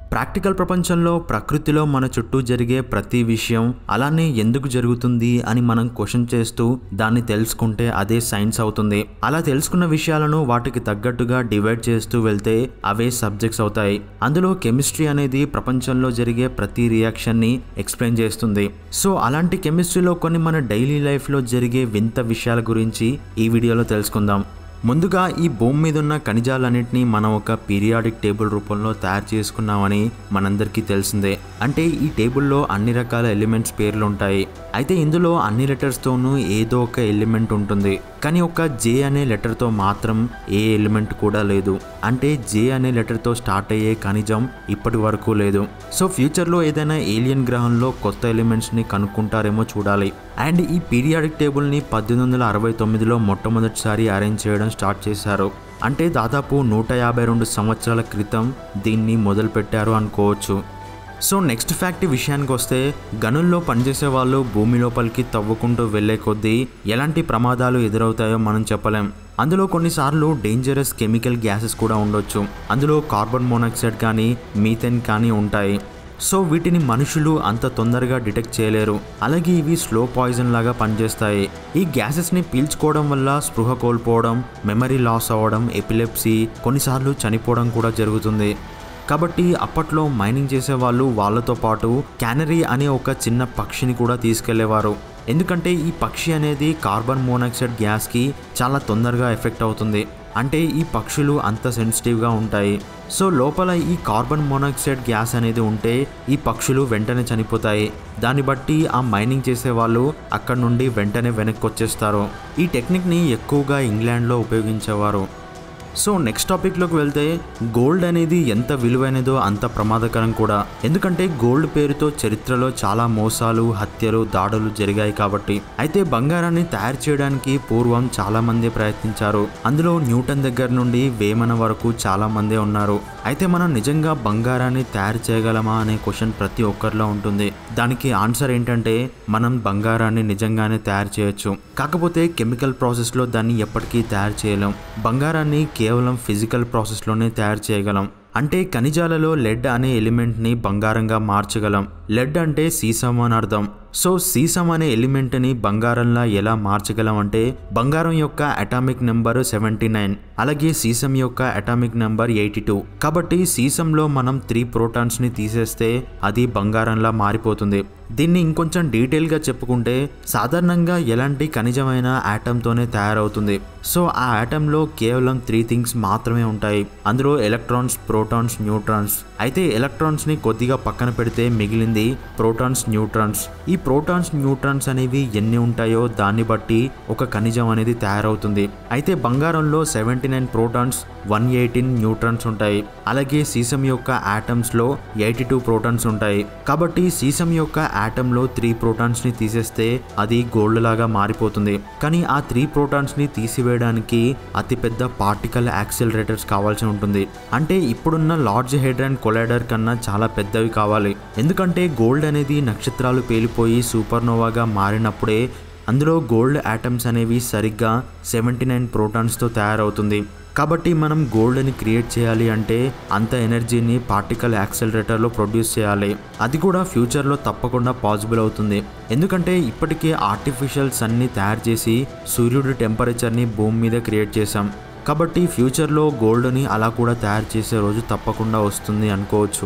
practical ప్రపంచంలో ప్రకృతిలో మన చుట్టూ జరిగే ప్రతి విషయం అలానే ఎందుకు జరుగుతుంది అని మనం క్వశ్చన్ చేస్తూ దాన్ని తెలుసుకుంటే అదే సైన్స్ అవుతుంది అలా తెలుసుకున్న విషయాలను వాటికి తగ్గట్టుగా డివైడ్ చేస్తూ వెళ్తే అవే సబ్జెక్ట్స్ అవుతాయి అందులో కెమిస్ట్రీ అనేది ప్రపంచంలో జరిగే ప్రతి రియాక్షన్ని ఎక్స్ప్లెయిన్ చేస్తుంది సో అలాంటి కెమిస్ట్రీలో కొన్ని మన డైలీ లైఫ్లో జరిగే వింత విషయాల గురించి ఈ వీడియోలో తెలుసుకుందాం ముందుగా ఈ భూమి మీద ఉన్న ఖనిజాలన్నింటినీ మనం ఒక పీరియాడిక్ టేబుల్ రూపంలో తయారు చేసుకున్నామని మనందరికీ తెలిసిందే అంటే ఈ టేబుల్లో అన్ని రకాల ఎలిమెంట్స్ పేర్లు ఉంటాయి అయితే ఇందులో అన్ని లెటర్స్తోనూ ఏదో ఒక ఎలిమెంట్ ఉంటుంది కానీ ఒక జే అనే లెటర్తో మాత్రం ఏ ఎలిమెంట్ కూడా లేదు అంటే జే అనే లెటర్తో స్టార్ట్ అయ్యే ఖనిజం ఇప్పటి వరకు లేదు సో ఫ్యూచర్లో ఏదైనా ఏలియన్ గ్రహంలో కొత్త ఎలిమెంట్స్ని కనుక్కుంటారేమో చూడాలి అండ్ ఈ పీరియాడిక్ టేబుల్ని పద్దెనిమిది వందల అరవై తొమ్మిదిలో మొట్టమొదటిసారి అరేంజ్ చేయడం స్టార్ట్ చేశారు అంటే దాదాపు నూట యాభై రెండు సంవత్సరాల క్రితం దీన్ని మొదలుపెట్టారు అనుకోవచ్చు సో నెక్స్ట్ ఫ్యాక్ట్ విషయానికి వస్తే గనుల్లో పనిచేసే వాళ్ళు భూమి లోపలికి తవ్వుకుంటూ వెళ్లే కొద్దీ ఎలాంటి ప్రమాదాలు ఎదురవుతాయో మనం చెప్పలేం అందులో కొన్నిసార్లు డేంజరస్ కెమికల్ గ్యాసెస్ కూడా ఉండొచ్చు అందులో కార్బన్ మోనాక్సైడ్ కానీ మీథెన్ కానీ ఉంటాయి సో వీటిని మనుషులు అంత తొందరగా డిటెక్ట్ చేయలేరు అలాగే ఇవి స్లో పాయిజన్ లాగా పనిచేస్తాయి ఈ గ్యాసెస్ని పీల్చుకోవడం వల్ల స్పృహ కోల్పోవడం మెమరీ లాస్ అవ్వడం ఎపిలెప్సీ కొన్నిసార్లు చనిపోవడం కూడా జరుగుతుంది కాబట్టి అప్పట్లో మైనింగ్ చేసేవాళ్ళు వాళ్ళతో పాటు క్యానరీ అనే ఒక చిన్న పక్షిని కూడా తీసుకెళ్లేవారు ఎందుకంటే ఈ పక్షి అనేది కార్బన్ మోనాక్సైడ్ గ్యాస్కి చాలా తొందరగా ఎఫెక్ట్ అవుతుంది అంటే ఈ పక్షులు అంత సెన్సిటివ్గా ఉంటాయి సో లోపల ఈ కార్బన్ మోనాక్సైడ్ గ్యాస్ అనేది ఉంటే ఈ పక్షులు వెంటనే చనిపోతాయి దాన్ని బట్టి ఆ మైనింగ్ చేసే వాళ్ళు అక్కడ నుండి వెంటనే వెనక్కి వచ్చేస్తారు ఈ టెక్నిక్ని ఎక్కువగా ఇంగ్లాండ్లో ఉపయోగించేవారు సో నెక్స్ట్ టాపిక్లోకి వెళ్తే గోల్డ్ అనేది ఎంత విలువైనదో అంత ప్రమాదకరం కూడా ఎందుకంటే గోల్డ్ పేరుతో చరిత్రలో చాలా మోసాలు హత్యలు దాడులు జరిగాయి కాబట్టి అయితే బంగారాన్ని తయారు చేయడానికి పూర్వం చాలా మంది ప్రయత్నించారు అందులో న్యూటన్ దగ్గర నుండి వేమన వరకు చాలా మందే ఉన్నారు అయితే మనం నిజంగా బంగారాన్ని తయారు చేయగలమా అనే క్వశ్చన్ ప్రతి ఒక్కరిలో ఉంటుంది దానికి ఆన్సర్ ఏంటంటే మనం బంగారాన్ని నిజంగానే తయారు చేయొచ్చు కాకపోతే కెమికల్ ప్రాసెస్లో దాన్ని ఎప్పటికీ తయారు చేయలేం బంగారాన్ని కేవలం ఫిజికల్ ప్రాసెస్లోనే తయారు చేయగలం అంటే ఖనిజాలలో లెడ్ అనే ఎలిమెంట్ని బంగారంగా మార్చగలం లెడ్ అంటే సీసం అని అర్థం సో సీసం అనే ఎలిమెంట్ని బంగారంలా ఎలా మార్చగలం అంటే బంగారం యొక్క అటామిక్ నెంబర్ సెవెంటీ నైన్ అలాగే సీసం యొక్క అటామిక్ నెంబర్ ఎయిటీ టూ కాబట్టి సీసంలో మనం త్రీ ప్రోటాన్స్ని తీసేస్తే అది బంగారంలా మారిపోతుంది దీన్ని ఇంకొంచెం డీటెయిల్గా చెప్పుకుంటే సాధారణంగా ఎలాంటి ఖనిజమైన యాటంతోనే తయారవుతుంది సో ఆ యాటంలో కేవలం త్రీ థింగ్స్ మాత్రమే ఉంటాయి అందులో ఎలక్ట్రాన్స్ ప్రోటాన్స్ న్యూట్రాన్స్ అయితే ఎలక్ట్రాన్స్ని కొద్దిగా పక్కన పెడితే మిగిలింది ప్రోటాన్స్ న్యూట్రాన్స్ ఈ ప్రోటాన్స్ న్యూట్రాన్స్ అనేవి ఎన్ని ఉంటాయో దాన్ని బట్టి ఒక ఖనిజం అనేది తయారవుతుంది అయితే బంగారంలో seventy nine protons one eighteen neutrons ఉంటాయి అలాగే సీసం యొక్క యాటమ్స్లో ఎయిటీ టూ ప్రోటాన్స్ ఉంటాయి కాబట్టి సీసం యొక్క యాటంలో త్రీ ప్రోటాన్స్ని తీసేస్తే అది గోల్డ్ లాగా మారిపోతుంది కానీ ఆ త్రీ ప్రోటాన్స్ని తీసివేయడానికి అతిపెద్ద పార్టికల్ యాక్సిలరేటర్స్ కావాల్సి ఉంటుంది అంటే ఇప్పుడున్న లార్జ్ హెడ్రాన్ కొలైడర్ కన్నా చాలా పెద్దవి కావాలి ఎందుకంటే గోల్డ్ అనేది నక్షత్రాలు పేలిపోయి సూపర్నోవాగా మారినప్పుడే అందులో గోల్డ్ యాటమ్స్ అనేవి సరిగ్గా సెవెంటీ నైన్ ప్రోటాన్స్తో తయారవుతుంది కాబట్టి మనం గోల్డ్ని క్రియేట్ చేయాలి అంటే అంత ఎనర్జీని పార్టికల్ యాక్సలరేటర్లో ప్రొడ్యూస్ చేయాలి అది కూడా ఫ్యూచర్లో తప్పకుండా పాసిబుల్ అవుతుంది ఎందుకంటే ఇప్పటికే ఆర్టిఫిషియల్ సన్ని తయారు చేసి సూర్యుడి టెంపరేచర్ని భూమి మీద క్రియేట్ చేసాం కాబట్టి ఫ్యూచర్లో గోల్డ్ని అలా కూడా తయారు చేసే రోజు తప్పకుండా వస్తుంది అనుకోవచ్చు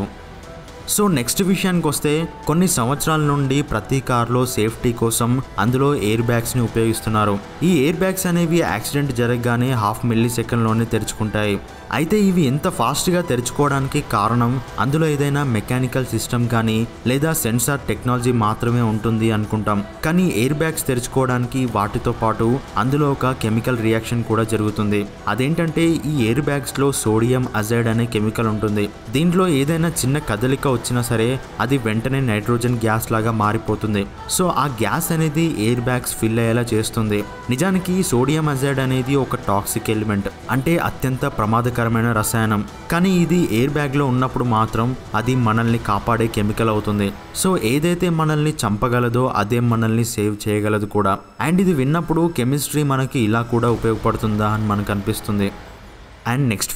సో నెక్స్ట్ విషయానికి వస్తే కొన్ని సంవత్సరాల నుండి ప్రతి కార్లో సేఫ్టీ కోసం అందులో ఎయిర్ బ్యాగ్స్ని ఉపయోగిస్తున్నారు ఈ ఎయిర్ బ్యాగ్స్ అనేవి యాక్సిడెంట్ జరగగానే హాఫ్ మిల్లీ సెకండ్లోనే తెరుచుకుంటాయి అయితే ఇవి ఎంత ఫాస్ట్గా తెరుచుకోవడానికి కారణం అందులో ఏదైనా మెకానికల్ సిస్టమ్ కానీ లేదా సెన్సార్ టెక్నాలజీ మాత్రమే ఉంటుంది అనుకుంటాం కానీ ఎయిర్ బ్యాగ్స్ తెరుచుకోవడానికి వాటితో పాటు అందులో ఒక కెమికల్ రియాక్షన్ కూడా జరుగుతుంది అదేంటంటే ఈ ఎయిర్ బ్యాగ్స్లో సోడియం అజైడ్ అనే కెమికల్ ఉంటుంది దీంట్లో ఏదైనా చిన్న కదలిక వచ్చినా సరే అది వెంటనే నైట్రోజన్ గ్యాస్ లాగా మారిపోతుంది సో ఆ గ్యాస్ అనేది ఎయిర్ బ్యాగ్స్ ఫిల్ అయ్యేలా చేస్తుంది నిజానికి సోడియం అజైడ్ అనేది ఒక టాక్సిక్ ఎలిమెంట్ అంటే అత్యంత ప్రమాదకరమైన రసాయనం కానీ ఇది ఎయిర్ బ్యాగ్లో ఉన్నప్పుడు మాత్రం అది మనల్ని కాపాడే కెమికల్ అవుతుంది సో ఏదైతే మనల్ని చంపగలదో అదే మనల్ని సేవ్ చేయగలదు కూడా అండ్ ఇది విన్నప్పుడు కెమిస్ట్రీ మనకి ఇలా కూడా ఉపయోగపడుతుందా అని మనకు అనిపిస్తుంది అండ్ నెక్స్ట్ ఫ్యాక్ట్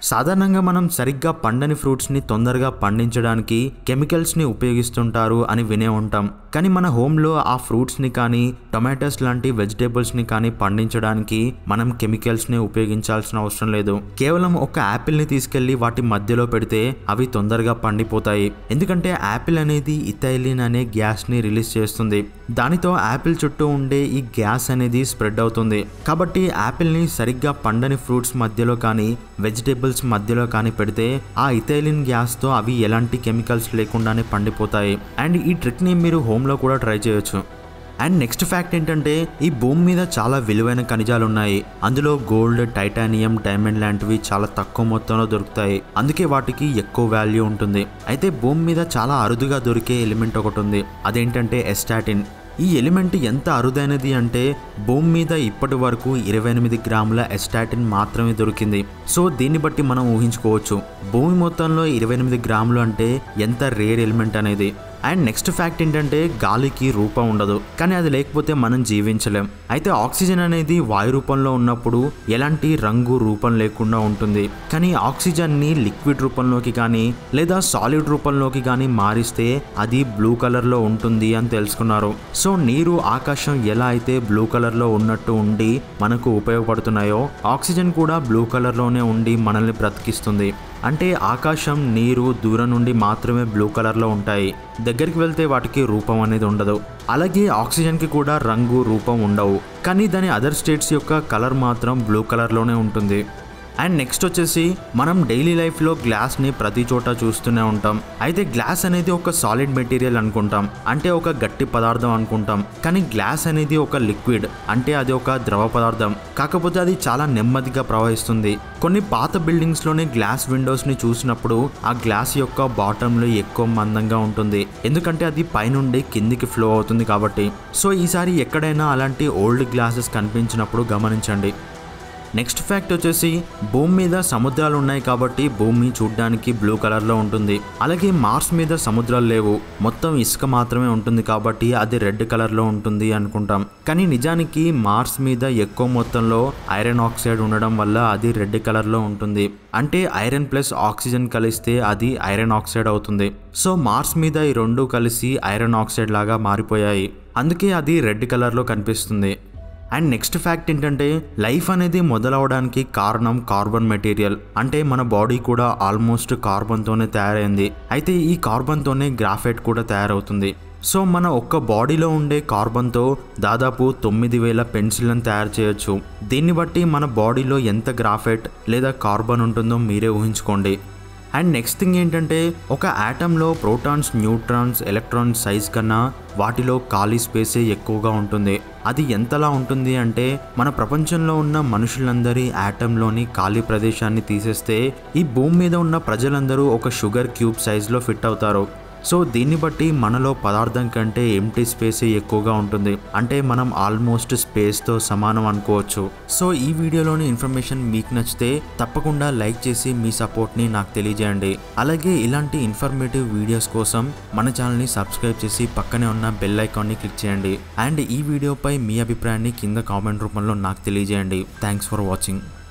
సాధారణంగా మనం సరిగ్గా పండని ఫ్రూట్స్ని తొందరగా పండించడానికి కెమికల్స్ని ఉపయోగిస్తుంటారు అని వినే ఉంటాం కానీ మన హోమ్లో ఆ ఫ్రూట్స్ని కానీ టొమాటోస్ లాంటి వెజిటేబుల్స్ని కానీ పండించడానికి మనం కెమికల్స్ని ఉపయోగించాల్సిన అవసరం లేదు కేవలం ఒక యాపిల్ని తీసుకెళ్లి వాటి మధ్యలో పెడితే అవి తొందరగా పండిపోతాయి ఎందుకంటే యాపిల్ అనేది ఇథైలిన్ అనే గ్యాస్ని రిలీజ్ చేస్తుంది దానితో యాపిల్ చుట్టూ ఉండే ఈ గ్యాస్ అనేది స్ప్రెడ్ అవుతుంది కాబట్టి యాపిల్ని సరిగ్గా పండని ఫ్రూట్స్ మధ్యలో కానీ వెజిటేబుల్స్ మధ్యలో కానీ పెడితే ఆ ఇథైలిన్ గ్యాస్తో అవి ఎలాంటి కెమికల్స్ లేకుండానే పండిపోతాయి అండ్ ఈ ట్రిక్ని మీరు హోమ్లో కూడా ట్రై చేయొచ్చు అండ్ నెక్స్ట్ ఫ్యాక్ట్ ఏంటంటే ఈ భూమి మీద చాలా విలువైన ఖనిజాలు ఉన్నాయి అందులో గోల్డ్ టైటానియం డైమండ్ లాంటివి చాలా తక్కువ మొత్తంలో దొరుకుతాయి అందుకే వాటికి ఎక్కువ వాల్యూ ఉంటుంది అయితే భూమి మీద చాలా అరుదుగా దొరికే ఎలిమెంట్ ఒకటి ఉంది అదేంటంటే ఎస్టాటిన్ ఈ ఎలిమెంట్ ఎంత అరుదైనది అంటే భూమి మీద ఇప్పటి వరకు ఇరవై ఎనిమిది గ్రాముల ఎస్టాటిన్ మాత్రమే దొరికింది సో దీన్ని బట్టి మనం ఊహించుకోవచ్చు భూమి మొత్తంలో ఇరవై ఎనిమిది గ్రాములు అంటే ఎంత రేర్ ఎలిమెంట్ అనేది అండ్ నెక్స్ట్ ఫ్యాక్ట్ ఏంటంటే గాలికి రూపం ఉండదు కానీ అది లేకపోతే మనం జీవించలేం అయితే ఆక్సిజన్ అనేది వాయు రూపంలో ఉన్నప్పుడు ఎలాంటి రంగు రూపం లేకుండా ఉంటుంది కానీ ఆక్సిజన్ని లిక్విడ్ రూపంలోకి కానీ లేదా సాలిడ్ రూపంలోకి కానీ మారిస్తే అది బ్లూ కలర్లో ఉంటుంది అని తెలుసుకున్నారు సో నీరు ఆకాశం ఎలా అయితే బ్లూ కలర్లో ఉన్నట్టు ఉండి మనకు ఉపయోగపడుతున్నాయో ఆక్సిజన్ కూడా బ్లూ కలర్లోనే ఉండి మనల్ని బ్రతికిస్తుంది అంటే ఆకాశం నీరు దూరం నుండి మాత్రమే బ్లూ కలర్లో ఉంటాయి దగ్గరికి వెళ్తే వాటికి రూపం అనేది ఉండదు అలాగే ఆక్సిజన్కి కూడా రంగు రూపం ఉండవు కానీ దాని అదర్ స్టేట్స్ యొక్క కలర్ మాత్రం బ్లూ కలర్లోనే ఉంటుంది అండ్ నెక్స్ట్ వచ్చేసి మనం డైలీ లైఫ్లో గ్లాస్ని ప్రతి చోట చూస్తూనే ఉంటాం అయితే గ్లాస్ అనేది ఒక సాలిడ్ మెటీరియల్ అనుకుంటాం అంటే ఒక గట్టి పదార్థం అనుకుంటాం కానీ గ్లాస్ అనేది ఒక లిక్విడ్ అంటే అది ఒక ద్రవ పదార్థం కాకపోతే అది చాలా నెమ్మదిగా ప్రవహిస్తుంది కొన్ని పాత బిల్డింగ్స్లోనే గ్లాస్ విండోస్ని చూసినప్పుడు ఆ గ్లాస్ యొక్క బాటంలో ఎక్కువ మందంగా ఉంటుంది ఎందుకంటే అది పైనుండి కిందికి ఫ్లో అవుతుంది కాబట్టి సో ఈసారి ఎక్కడైనా అలాంటి ఓల్డ్ గ్లాసెస్ కనిపించినప్పుడు గమనించండి నెక్స్ట్ ఫ్యాక్ట్ వచ్చేసి భూమి మీద సముద్రాలు ఉన్నాయి కాబట్టి భూమి చూడ్డానికి బ్లూ కలర్లో ఉంటుంది అలాగే మార్స్ మీద సముద్రాలు లేవు మొత్తం ఇసుక మాత్రమే ఉంటుంది కాబట్టి అది రెడ్ కలర్లో ఉంటుంది అనుకుంటాం కానీ నిజానికి మార్స్ మీద ఎక్కువ మొత్తంలో ఐరన్ ఆక్సైడ్ ఉండడం వల్ల అది రెడ్ కలర్లో ఉంటుంది అంటే ఐరన్ ప్లస్ ఆక్సిజన్ కలిస్తే అది ఐరన్ ఆక్సైడ్ అవుతుంది సో మార్స్ మీద ఈ రెండు కలిసి ఐరన్ ఆక్సైడ్ లాగా మారిపోయాయి అందుకే అది రెడ్ కలర్లో కనిపిస్తుంది అండ్ నెక్స్ట్ ఫ్యాక్ట్ ఏంటంటే లైఫ్ అనేది మొదలవడానికి కారణం కార్బన్ మెటీరియల్ అంటే మన బాడీ కూడా ఆల్మోస్ట్ కార్బన్తోనే తయారైంది అయితే ఈ కార్బన్తోనే గ్రాఫైట్ కూడా తయారవుతుంది సో మన ఒక్క బాడీలో ఉండే కార్బన్తో దాదాపు తొమ్మిది వేల పెన్సిల్లను తయారు చేయొచ్చు దీన్ని బట్టి మన బాడీలో ఎంత గ్రాఫైట్ లేదా కార్బన్ ఉంటుందో మీరే ఊహించుకోండి అండ్ నెక్స్ట్ థింగ్ ఏంటంటే ఒక యాటంలో ప్రోటాన్స్ న్యూట్రాన్స్ ఎలక్ట్రాన్స్ సైజ్ కన్నా వాటిలో ఖాళీ స్పేసే ఎక్కువగా ఉంటుంది అది ఎంతలా ఉంటుంది అంటే మన ప్రపంచంలో ఉన్న మనుషులందరి యాటంలోని ఖాళీ ప్రదేశాన్ని తీసేస్తే ఈ భూమి మీద ఉన్న ప్రజలందరూ ఒక షుగర్ క్యూబ్ సైజులో ఫిట్ అవుతారు సో దీన్ని బట్టి మనలో పదార్థం కంటే ఎంటీ స్పేసే ఎక్కువగా ఉంటుంది అంటే మనం ఆల్మోస్ట్ స్పేస్తో సమానం అనుకోవచ్చు సో ఈ వీడియోలోని ఇన్ఫర్మేషన్ మీకు నచ్చితే తప్పకుండా లైక్ చేసి మీ సపోర్ట్ని నాకు తెలియజేయండి అలాగే ఇలాంటి ఇన్ఫర్మేటివ్ వీడియోస్ కోసం మన ఛానల్ని సబ్స్క్రైబ్ చేసి పక్కనే ఉన్న బెల్ ఐకాన్ని క్లిక్ చేయండి అండ్ ఈ వీడియోపై మీ అభిప్రాయాన్ని కింద కామెంట్ రూపంలో నాకు తెలియజేయండి థ్యాంక్స్ ఫర్ వాచింగ్